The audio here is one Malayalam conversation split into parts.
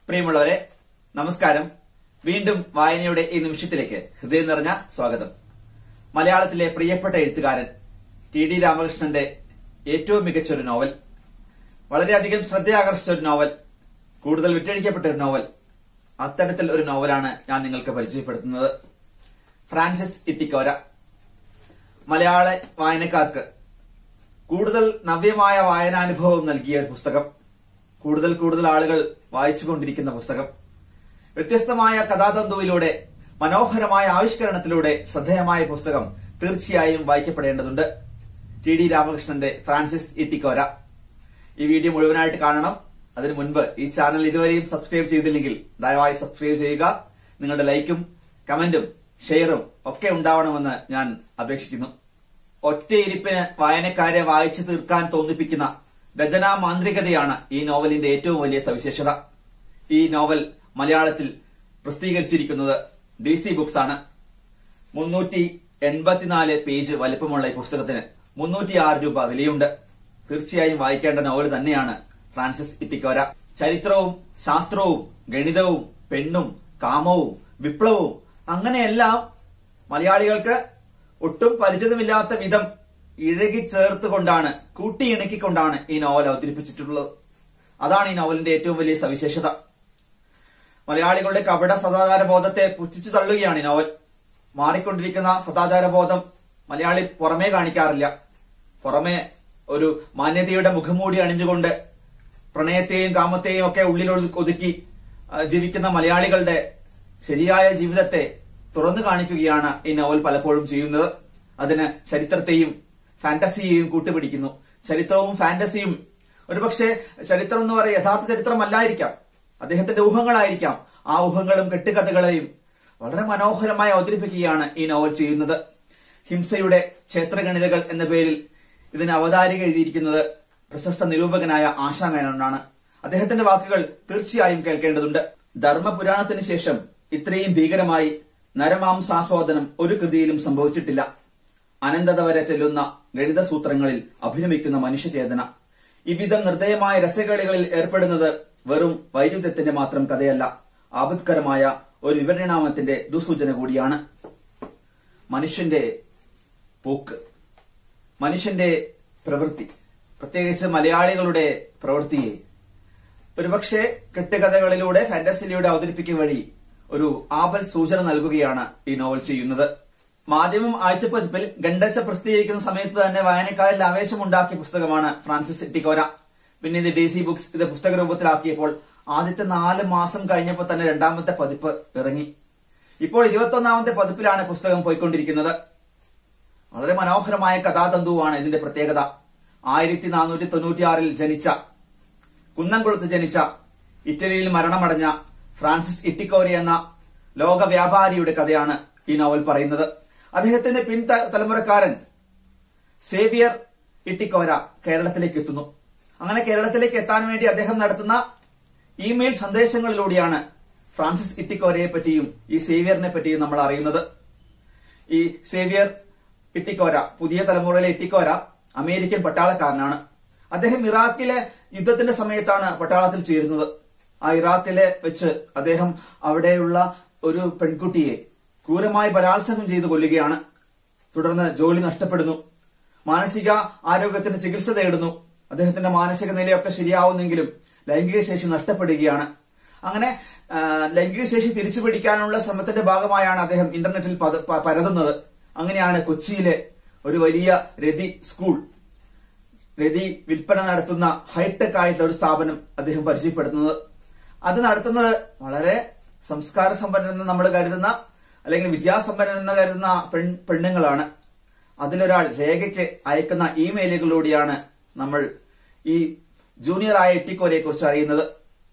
പ്രിയമുള്ളവരെ നമസ്കാരം വീണ്ടും വായനയുടെ ഈ നിമിഷത്തിലേക്ക് ഹൃദയം നിറഞ്ഞ സ്വാഗതം മലയാളത്തിലെ പ്രിയപ്പെട്ട എഴുത്തുകാരൻ ടി ഡി രാമകൃഷ്ണന്റെ ഏറ്റവും മികച്ച ഒരു നോവൽ വളരെയധികം ശ്രദ്ധയാകർഷിച്ച ഒരു നോവൽ കൂടുതൽ വിറ്റഴിക്കപ്പെട്ട ഒരു നോവൽ അത്തരത്തിൽ ഒരു നോവലാണ് ഞാൻ നിങ്ങൾക്ക് പരിചയപ്പെടുത്തുന്നത് ഫ്രാൻസിസ് ഇട്ടിക്കോര മലയാള വായനക്കാർക്ക് കൂടുതൽ നവ്യമായ വായനാനുഭവം നൽകിയ ഒരു പുസ്തകം കൂടുതൽ കൂടുതൽ ആളുകൾ വായിച്ചുകൊണ്ടിരിക്കുന്ന പുസ്തകം വ്യത്യസ്തമായ കഥാതന്തുവിലൂടെ മനോഹരമായ ആവിഷ്കരണത്തിലൂടെ ശ്രദ്ധേയമായ പുസ്തകം തീർച്ചയായും വായിക്കപ്പെടേണ്ടതുണ്ട് ടി ഡി രാമകൃഷ്ണന്റെ ഫ്രാൻസിസ് ഇട്ടിക്കോര ഈ വീഡിയോ മുഴുവനായിട്ട് കാണണം അതിനു മുൻപ് ഈ ചാനൽ ഇതുവരെയും സബ്സ്ക്രൈബ് ചെയ്തില്ലെങ്കിൽ ദയവായി സബ്സ്ക്രൈബ് ചെയ്യുക നിങ്ങളുടെ ലൈക്കും കമന്റും ഷെയറും ഒക്കെ ഉണ്ടാവണമെന്ന് ഞാൻ അപേക്ഷിക്കുന്നു ഒറ്റയിരിപ്പിന് വായനക്കാരെ വായിച്ചു തീർക്കാൻ തോന്നിപ്പിക്കുന്ന രചനാ മാന്ത്രികതയാണ് ഈ നോവലിന്റെ ഏറ്റവും വലിയ സവിശേഷത ഈ നോവൽ മലയാളത്തിൽ പ്രസിദ്ധീകരിച്ചിരിക്കുന്നത് ഡി സി ബുക്സ് ആണ് മുന്നൂറ്റി എൺപത്തിനാല് പേജ് വലിപ്പമുള്ള ഈ പുസ്തകത്തിന് മുന്നൂറ്റി ആറ് രൂപ വിലയുണ്ട് തീർച്ചയായും വായിക്കേണ്ട നോവൽ തന്നെയാണ് ഫ്രാൻസിസ് ഇട്ടിക്കോര ചരിത്രവും ശാസ്ത്രവും ഗണിതവും പെണ്ണും കാമവും വിപ്ലവവും അങ്ങനെയെല്ലാം മലയാളികൾക്ക് ഒട്ടും പരിചിതമില്ലാത്ത വിധം ഇഴകി ചേർത്തുകൊണ്ടാണ് കൂട്ടിയിണക്കിക്കൊണ്ടാണ് ഈ നോവൽ അവതരിപ്പിച്ചിട്ടുള്ളത് അതാണ് ഈ നോവലിന്റെ ഏറ്റവും വലിയ സവിശേഷത മലയാളികളുടെ കപട സദാചാര ബോധത്തെ പുച്ഛിച്ചു തള്ളുകയാണ് ഈ നോവൽ മാറിക്കൊണ്ടിരിക്കുന്ന സദാചാര ബോധം മലയാളി പുറമേ കാണിക്കാറില്ല പുറമേ ഒരു മാന്യതയുടെ മുഖംമൂടി അണിഞ്ഞുകൊണ്ട് പ്രണയത്തെയും കാമത്തെയും ഒക്കെ ഉള്ളിൽ ഒതുക്കി ആ, ജീവിക്കുന്ന മലയാളികളുടെ ശരിയായ ജീവിതത്തെ തുറന്നു കാണിക്കുകയാണ് ഈ നോവൽ പലപ്പോഴും ചെയ്യുന്നത് അതിന് ചരിത്രത്തെയും ഫാന്റസിയെയും കൂട്ടുപിടിക്കുന്നു ചരിത്രവും ഫാന്റസിയും ഒരുപക്ഷെ ചരിത്രം എന്ന് പറയുക യഥാർത്ഥ ചരിത്രമല്ലായിരിക്കാം അദ്ദേഹത്തിന്റെ ഊഹങ്ങളായിരിക്കാം ആ ഊഹങ്ങളും കെട്ടുകഥകളെയും വളരെ മനോഹരമായി അവതരിപ്പിക്കുകയാണ് ഈ നോവൽ ചെയ്യുന്നത് ഹിംസയുടെ ക്ഷേത്രഗണിതകൾ എന്ന പേരിൽ ഇതിന് അവതാരിക എഴുതിയിരിക്കുന്നത് പ്രശസ്ത നിരൂപകനായ ആശാ മേനോനാണ് അദ്ദേഹത്തിന്റെ വാക്കുകൾ തീർച്ചയായും കേൾക്കേണ്ടതുണ്ട് ധർമ്മപുരാണത്തിന് ശേഷം ഇത്രയും ഭീകരമായി നരമാംസാസ്വാദനം ഒരു കൃതിയിലും സംഭവിച്ചിട്ടില്ല അനന്തത വരെ ചെല്ലുന്ന ഗണിതസൂത്രങ്ങളിൽ അഭിനമിക്കുന്ന മനുഷ്യചേതന ഇവിധം നിർദ്ദയമായ രസകളികളിൽ ഏർപ്പെടുന്നത് വെറും വൈരുദ്ധ്യത്തിന്റെ മാത്രം കഥയല്ല ആപത്കരമായ ഒരു വിപരിണാമത്തിന്റെ ദുസൂചന കൂടിയാണ് മനുഷ്യന്റെ പോക്ക് മനുഷ്യന്റെ പ്രവൃത്തി പ്രത്യേകിച്ച് മലയാളികളുടെ പ്രവൃത്തിയെ ഒരുപക്ഷെ കെട്ടുകഥകളിലൂടെ ഫാന്റസിയിലൂടെ അവതരിപ്പിക്കും വഴി ഒരു ആപൽ സൂചന നൽകുകയാണ് ഈ നോവൽ ചെയ്യുന്നത് മാധ്യമം ആഴ്ചപ്പതിപ്പിൽ ഗണ്ടസ പ്രസിദ്ധീകരിക്കുന്ന സമയത്ത് തന്നെ വായനക്കാരിൽ ആവേശമുണ്ടാക്കിയ പുസ്തകമാണ് ഫ്രാൻസിസ് ഇട്ടിക്കോര പിന്നെ ഇത് ഡി സി ബുക്സ് ഇത് പുസ്തക രൂപത്തിലാക്കിയപ്പോൾ ആദ്യത്തെ നാല് മാസം കഴിഞ്ഞപ്പോൾ തന്നെ രണ്ടാമത്തെ പതിപ്പ് ഇറങ്ങി ഇപ്പോൾ ഇരുപത്തൊന്നാമത്തെ പതിപ്പിലാണ് പുസ്തകം പോയിക്കൊണ്ടിരിക്കുന്നത് വളരെ മനോഹരമായ കഥാതന്തുവാണ് ഇതിന്റെ പ്രത്യേകത ആയിരത്തി നാനൂറ്റി തൊണ്ണൂറ്റിയാറിൽ ജനിച്ച കുന്നംകുളത്ത് ജനിച്ച ഇറ്റലിയിൽ മരണമടഞ്ഞ ഫ്രാൻസിസ് ഇട്ടിക്കോരി എന്ന ലോക വ്യാപാരിയുടെ കഥയാണ് ഈ നോവൽ പറയുന്നത് അദ്ദേഹത്തിന്റെ പിൻ ത- തലമുറക്കാരൻ സേവിയർ ഇട്ടിക്കോര കേരളത്തിലേക്ക് എത്തുന്നു അങ്ങനെ കേരളത്തിലേക്ക് എത്താൻ വേണ്ടി അദ്ദേഹം നടത്തുന്ന ഇമെയിൽ സന്ദേശങ്ങളിലൂടെയാണ് ഫ്രാൻസിസ് ഇട്ടിക്കോരയെ പറ്റിയും ഈ സേവിയറിനെ പറ്റിയും നമ്മൾ അറിയുന്നത് ഈ സേവിയർ ഇട്ടിക്കോര പുതിയ തലമുറയിലെ ഇട്ടിക്കോര അമേരിക്കൻ പട്ടാളക്കാരനാണ് അദ്ദേഹം ഇറാഖിലെ യുദ്ധത്തിന്റെ സമയത്താണ് പട്ടാളത്തിൽ ചേരുന്നത് ആ ഇറാഖിലെ വെച്ച് അദ്ദേഹം അവിടെയുള്ള ഒരു പെൺകുട്ടിയെ ക്രൂരമായി ബലാത്സംഗം ചെയ്തു കൊല്ലുകയാണ് തുടർന്ന് ജോലി നഷ്ടപ്പെടുന്നു മാനസിക ആരോഗ്യത്തിന് ചികിത്സ തേടുന്നു അദ്ദേഹത്തിന്റെ മാനസിക നിലയൊക്കെ ശരിയാവുന്നെങ്കിലും ലൈംഗിക ശേഷി നഷ്ടപ്പെടുകയാണ് അങ്ങനെ ആ, ലൈംഗിക ശേഷി തിരിച്ചു പിടിക്കാനുള്ള ശ്രമത്തിന്റെ ഭാഗമായാണ് അദ്ദേഹം ഇന്റർനെറ്റിൽ പത- പ- പരതുന്നത് അങ്ങനെയാണ് കൊച്ചിയിലെ ഒരു വലിയ രതി സ്കൂൾ രതി വിൽപ്പന നടത്തുന്ന ഹൈടെക് ആയിട്ടുള്ള ഒരു സ്ഥാപനം അദ്ദേഹം പരിചയപ്പെടുത്തുന്നത് അത് നടത്തുന്നത് വളരെ സംസ്കാര സമ്പന്നരെന്ന് നമ്മൾ കരുതുന്ന അല്ലെങ്കിൽ വിദ്യാസമ്പന്നരെന്ന് കരുതുന്ന പെൺ പെണ്ണുങ്ങളാണ് അതിലൊരാൾ രേഖയ്ക്ക് അയക്കുന്ന ഇമെയിലുകളിലൂടെയാണ് നമ്മൾ ഈ ജൂനിയർ ആയ ഇട്ടിക്കോരയെ കുറിച്ച് അറിയുന്നത്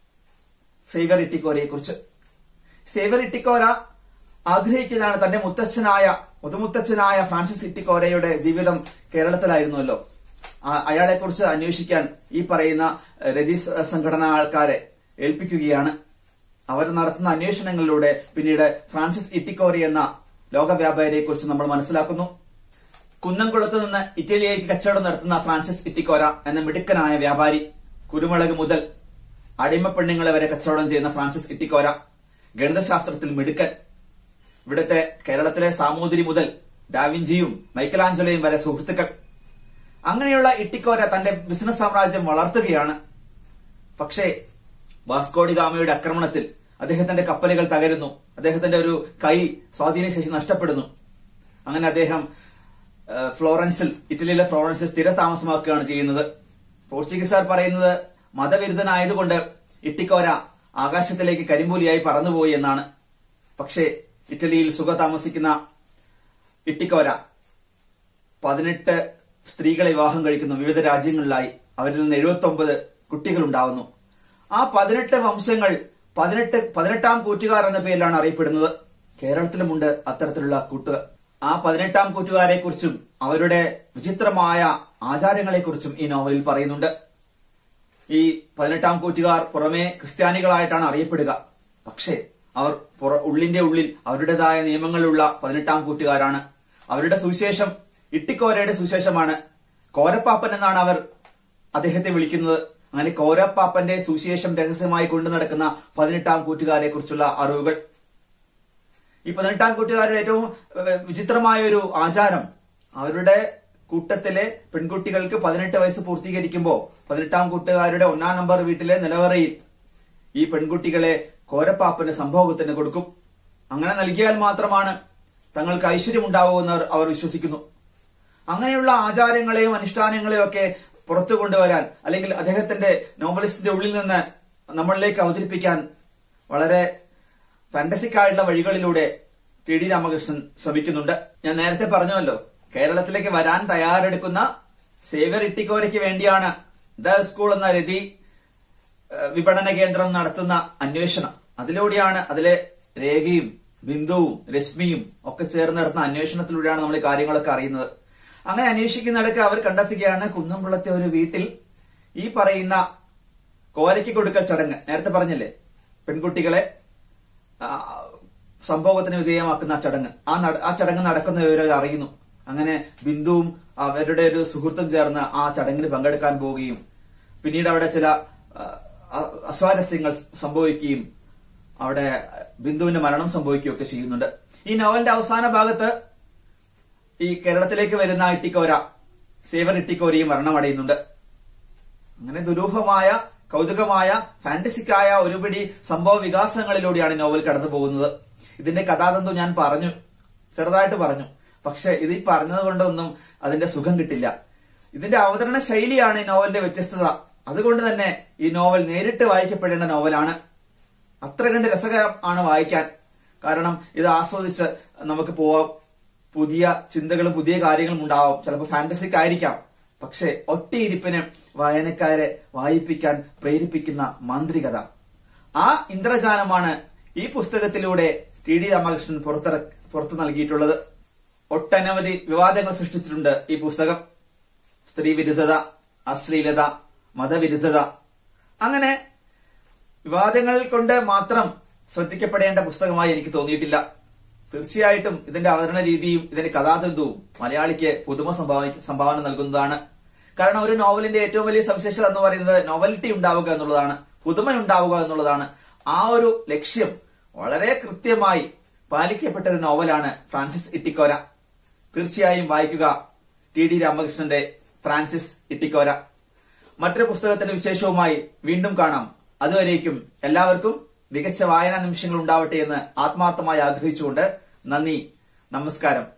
സേവർ ഇട്ടിക്കോരയെ കുറിച്ച് സേവർ ഇട്ടിക്കോര ആഗ്രഹിക്കുന്നതാണ് തന്റെ മുത്തച്ഛനായ മുതുമുത്തച്ഛനായ ഫ്രാൻസിസ് ഇട്ടിക്കോരയുടെ ജീവിതം കേരളത്തിലായിരുന്നുവല്ലോ അയാളെ കുറിച്ച് അന്വേഷിക്കാൻ ഈ പറയുന്ന ഏഹ്, രതി സ- സംഘടനാ ആൾക്കാരെ ഏൽപ്പിക്കുകയാണ് അവർ നടത്തുന്ന അന്വേഷണങ്ങളിലൂടെ പിന്നീട് ഫ്രാൻസിസ് ഇട്ടിക്കോരി എന്ന ലോക വ്യാപാരിയെ കുറിച്ച് നമ്മൾ മനസ്സിലാക്കുന്നു കുന്നംകുളത്ത് നിന്ന് ഇറ്റലിയിലേക്ക് കച്ചവടം നടത്തുന്ന ഫ്രാൻസിസ് ഇറ്റിക്കോര എന്ന മിടുക്കനായ വ്യാപാരി കുരുമുളക് മുതൽ അടിമ പെണ്ണുങ്ങളെ വരെ കച്ചവടം ചെയ്യുന്ന ഫ്രാൻസിസ് ഇട്ടിക്കോര ഗണിതശാസ്ത്രത്തിൽ മിടുക്കൻ ഇവിടുത്തെ കേരളത്തിലെ സാമൂതിരി മുതൽ ഡാവിഞ്ചിയും മൈക്കലാഞ്ചലോയും വരെ സുഹൃത്തുക്കൾ അങ്ങനെയുള്ള ഇട്ടിക്കോര തന്റെ ബിസിനസ് സാമ്രാജ്യം വളർത്തുകയാണ് പക്ഷേ വാസ്കോഡി ഗാമയുടെ ആക്രമണത്തിൽ അദ്ദേഹത്തിന്റെ കപ്പലുകൾ തകരുന്നു അദ്ദേഹത്തിന്റെ ഒരു കൈ സ്വാധീനശേഷി നഷ്ടപ്പെടുന്നു അങ്ങനെ അദ്ദേഹം ഏഹ്, ഫ്ലോറൻസിൽ ഇറ്റലിയിലെ ഫ്ലോറൻസിൽ സ്ഥിര താമസമാക്കുകയാണ് ചെയ്യുന്നത് പോർച്ചുഗീസുകാർ പറയുന്നത് മതവിരുദ്ധനായതുകൊണ്ട് ഇട്ടിക്കോര ആകാശത്തിലേക്ക് കരിമ്പൂലിയായി പറന്നുപോയി എന്നാണ് പക്ഷേ ഇറ്റലിയിൽ സുഖ താമസിക്കുന്ന ഇട്ടിക്കോര പതിനെട്ട് സ്ത്രീകളെ വിവാഹം കഴിക്കുന്നു വിവിധ രാജ്യങ്ങളിലായി അവരിൽ നിന്ന് എഴുപത്തി ഒമ്പത് കുട്ടികൾ ഉണ്ടാവുന്നു ആ പതിനെട്ട് വംശങ്ങൾ പതിനെട്ട് പതിനെട്ടാം കൂറ്റുകാർ എന്ന പേരിലാണ് അറിയപ്പെടുന്നത് കേരളത്തിലുമുണ്ട് അത്തരത്തിലുള്ള കൂട്ടുകാർ ആ പതിനെട്ടാം കൂറ്റുകാരെ കുറിച്ചും അവരുടെ വിചിത്രമായ ആചാരങ്ങളെ കുറിച്ചും ഈ നോവലിൽ പറയുന്നുണ്ട് ഈ പതിനെട്ടാം കൂറ്റുകാർ പുറമേ ക്രിസ്ത്യാനികളായിട്ടാണ് അറിയപ്പെടുക പക്ഷേ അവർ പുറ- ഉള്ളിന്റെ ഉള്ളിൽ അവരുടേതായ നിയമങ്ങളുള്ള പതിനെട്ടാം കൂറ്റുകാരാണ് അവരുടെ സുവിശേഷം ഇട്ടിക്കോരയുടെ സുവിശേഷമാണ് കോരപ്പാപ്പൻ എന്നാണ് അവർ അദ്ദേഹത്തെ വിളിക്കുന്നത് അങ്ങനെ കോരപ്പാപ്പന്റെ സുവിശേഷം രഹസ്യമായി കൊണ്ടു നടക്കുന്ന പതിനെട്ടാം കൂറ്റുകാരെ കുറിച്ചുള്ള അറിവുകൾ ഈ പതിനെട്ടാം കൂട്ടുകാരുടെ ഏറ്റവും ഏഹ്, വിചിത്രമായ ഒരു ആചാരം അവരുടെ കൂട്ടത്തിലെ പെൺകുട്ടികൾക്ക് പതിനെട്ട് വയസ്സ് പൂർത്തീകരിക്കുമ്പോൾ പതിനെട്ടാം കൂട്ടുകാരുടെ ഒന്നാം നമ്പർ വീട്ടിലെ നിലവറയിൽ ഈ പെൺകുട്ടികളെ കോരപ്പാപ്പന് സംഭോഗത്തിന് കൊടുക്കും അങ്ങനെ നൽകിയാൽ മാത്രമാണ് തങ്ങൾക്ക് ഐശ്വര്യം ഉണ്ടാവുമെന്ന് അവർ- അവർ വിശ്വസിക്കുന്നു അങ്ങനെയുള്ള ആചാരങ്ങളെയും അനുഷ്ഠാനങ്ങളെയും ഒക്കെ പുറത്തു കൊണ്ടുവരാൻ അല്ലെങ്കിൽ അദ്ദേഹത്തിന്റെ നോവലിസ്റ്റിന്റെ ഉള്ളിൽ നിന്ന് നമ്മളിലേക്ക് അവതരിപ്പിക്കാൻ വളരെ ഫാന്റസിക് ആയിട്ടുള്ള വഴികളിലൂടെ ടി ഡി രാമകൃഷ്ണൻ ശ്രമിക്കുന്നുണ്ട് ഞാൻ നേരത്തെ പറഞ്ഞുവല്ലോ കേരളത്തിലേക്ക് വരാൻ തയ്യാറെടുക്കുന്ന സേവ്യർ ഇട്ടിക്കോരയ്ക്ക് വേണ്ടിയാണ് ദ സ്കൂൾ എന്ന രതി ഏഹ്, വിപണന കേന്ദ്രം നടത്തുന്ന അന്വേഷണം അതിലൂടെയാണ് അതിലെ രേഖയും ബിന്ദുവും രശ്മിയും ഒക്കെ ചേർന്ന് നടത്തുന്ന അന്വേഷണത്തിലൂടെയാണ് നമ്മൾ ഈ കാര്യങ്ങളൊക്കെ അറിയുന്നത് അങ്ങനെ അന്വേഷിക്കുന്നിടക്ക് അവർ കണ്ടെത്തുകയാണ് കുന്നംകുളത്തെ ഒരു വീട്ടിൽ ഈ പറയുന്ന കോരയ്ക്ക് കൊടുക്കൽ ചടങ്ങ് നേരത്തെ പറഞ്ഞില്ലേ പെൺകുട്ടികളെ ആ, സംഭവത്തിന് വിധേയമാക്കുന്ന ആ ചടങ്ങ് ആ നട- ആ ചടങ്ങ് നടക്കുന്ന വിവരം അറിയുന്നു അങ്ങനെ ബിന്ദുവും അവരുടെ ഒരു സുഹൃത്തും ചേർന്ന് ആ ചടങ്ങിന് പങ്കെടുക്കാൻ പോവുകയും പിന്നീട് അവിടെ ചില ആ, അ- അസ്വാരസ്യങ്ങൾ സംഭവിക്കുകയും അവിടെ ബിന്ദുവിന്റെ മരണം സംഭവിക്കുകയും ഒക്കെ ചെയ്യുന്നുണ്ട് ഈ നോവലിന്റെ അവസാന ഭാഗത്ത് ഈ കേരളത്തിലേക്ക് വരുന്ന ഇട്ടിക്കോര സേവർ ഇട്ടിക്കോരയും മരണമടയുന്നുണ്ട് അങ്ങനെ ദുരൂഹമായ കൗതുകമായ ഫാന്റസിക്കായ ഒരുപിടി സംഭവ വികാസങ്ങളിലൂടെയാണ് ഈ നോവൽ കടന്നു പോകുന്നത് ഇതിന്റെ കഥാതന്തു ഞാൻ പറഞ്ഞു ചെറുതായിട്ട് പറഞ്ഞു പക്ഷെ ഇത് ഈ പറഞ്ഞത് കൊണ്ടൊന്നും അതിന്റെ സുഖം കിട്ടില്ല ഇതിന്റെ അവതരണ ശൈലിയാണ് ഈ നോവലിന്റെ വ്യത്യസ്തത അതുകൊണ്ട് തന്നെ ഈ നോവൽ നേരിട്ട് വായിക്കപ്പെടേണ്ട നോവലാണ് അത്ര കണ്ട് രസകരം ആണ് വായിക്കാൻ കാരണം ഇത് ആസ്വദിച്ച് നമുക്ക് പോവാം പുതിയ ചിന്തകളും പുതിയ കാര്യങ്ങളും ഉണ്ടാവും ചിലപ്പോൾ ഫാന്റസിക് ആയിരിക്കാം പക്ഷെ ഒറ്റയിരിപ്പിന് വായനക്കാരെ വായിപ്പിക്കാൻ പ്രേരിപ്പിക്കുന്ന മാന്ത്രികത ആ ഇന്ദ്രജാലമാണ് ഈ പുസ്തകത്തിലൂടെ ടി ഡി രാമകൃഷ്ണൻ പുറത്തിറ പുറത്തു നൽകിയിട്ടുള്ളത് ഒട്ടനവധി വിവാദങ്ങൾ സൃഷ്ടിച്ചിട്ടുണ്ട് ഈ പുസ്തകം സ്ത്രീ വിരുദ്ധത അശ്ലീലത മതവിരുദ്ധത അങ്ങനെ വിവാദങ്ങൾ കൊണ്ട് മാത്രം ശ്രദ്ധിക്കപ്പെടേണ്ട പുസ്തകമായി എനിക്ക് തോന്നിയിട്ടില്ല തീർച്ചയായിട്ടും ഇതിന്റെ അവതരണ രീതിയും ഇതിന്റെ കഥാതന്തുവും മലയാളിക്ക് പുതുമ സംഭാവന സംഭാവന നൽകുന്നതാണ് കാരണം ഒരു നോവലിന്റെ ഏറ്റവും വലിയ സവിശേഷത എന്ന് പറയുന്നത് നോവലിറ്റി ഉണ്ടാവുക എന്നുള്ളതാണ് പുതുമ ഉണ്ടാവുക എന്നുള്ളതാണ് ആ ഒരു ലക്ഷ്യം വളരെ കൃത്യമായി പാലിക്കപ്പെട്ട ഒരു നോവലാണ് ഫ്രാൻസിസ് ഇട്ടിക്കോര തീർച്ചയായും വായിക്കുക ടി ഡി രാമകൃഷ്ണന്റെ ഫ്രാൻസിസ് ഇട്ടിക്കോര മറ്റൊരു പുസ്തകത്തിന്റെ വിശേഷവുമായി വീണ്ടും കാണാം അതുവരേക്കും എല്ലാവർക്കും മികച്ച വായനാ നിമിഷങ്ങൾ ഉണ്ടാവട്ടെ എന്ന് ആത്മാർത്ഥമായി ആഗ്രഹിച്ചുകൊണ്ട് നന്ദി നമസ്കാരം